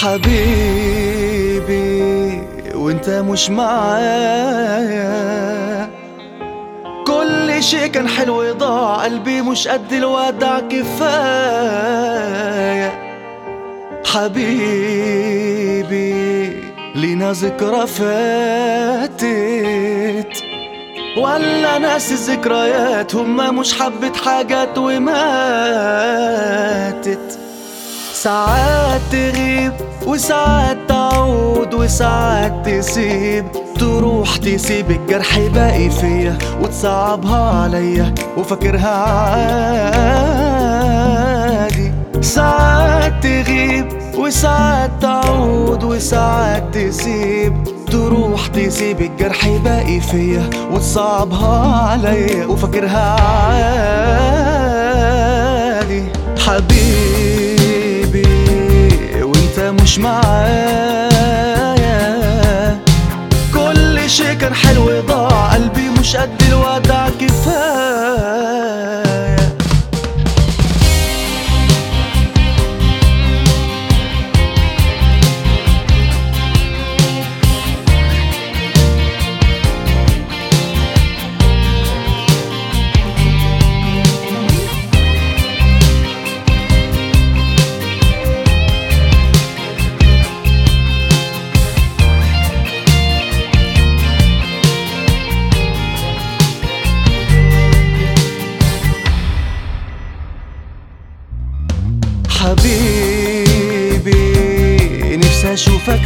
حبيبي وانت مش معايا كل شي كان حلو ضاع قلبي مش قد الودع كفاية حبيبي لينا ذكرى فاتت ولا ناس الذكريات هما مش حبة حاجات وماتت ساعات تغيب وساعات تعود وساعات تسيب تروح تسيب الجرح باقي فيا وتصعبها عليا وفاكرها عادي ساعات تغيب وساعات تعود وساعات تسيب تروح تسيب الجرح باقي فيا وتصعبها عليا وفاكرها عادي حبيبي وانت مش معايا كل شي كان حلو ضاع قلبي مش قد الودع كفايه حبيبي نفسي اشوفك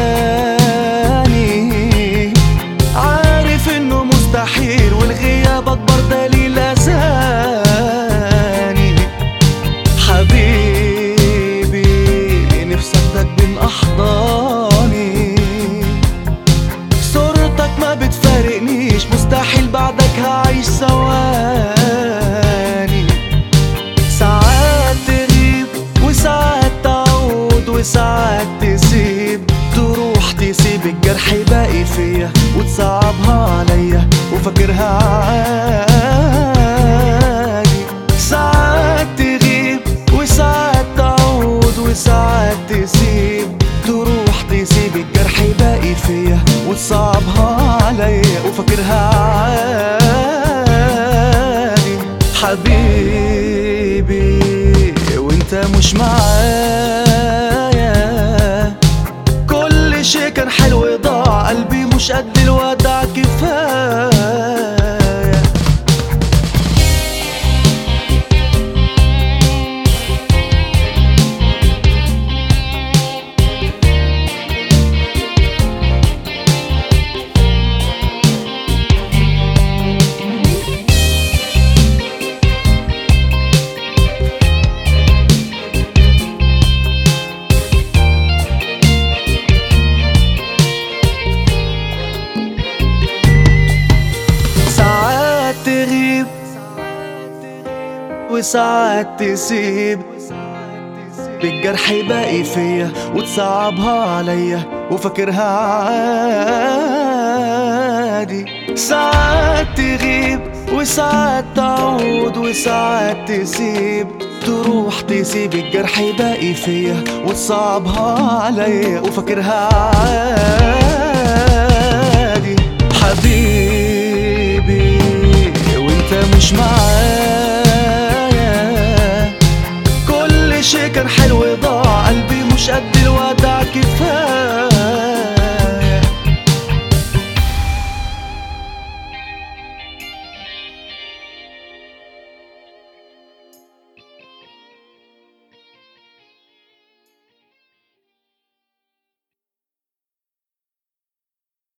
تاني عارف انه مستحيل والغياب اكبر دليل اذاني حبيبي نفسي اخدك بين احضاني صورتك ما بتفارقنيش مستحيل بعدك هعيش ثواني ساعات تغيب وساعات تعود وساعات تسيب تروح تسيب الجرح باقي فيا وتصعبها عليا وفاكرها عادي ساعات تغيب وساعات تعود وساعات تسيب تروح تسيب الجرح باقي فيا وتصعبها عليا وفاكرها عادي حبيبي وانت مش معايا كل شي كان حلو ضاع قلبي مش قد الودع كفايه ساعات تغيب وساعات تسيب بالجرح باقي فيا وتصعبها عليا وفاكرها عادي ساعات تغيب وساعات تعود وساعات تسيب تروح تسيب الجرح باقي فيا وتصعبها عليا وفاكرها عادي حبيبي وانت مش معايا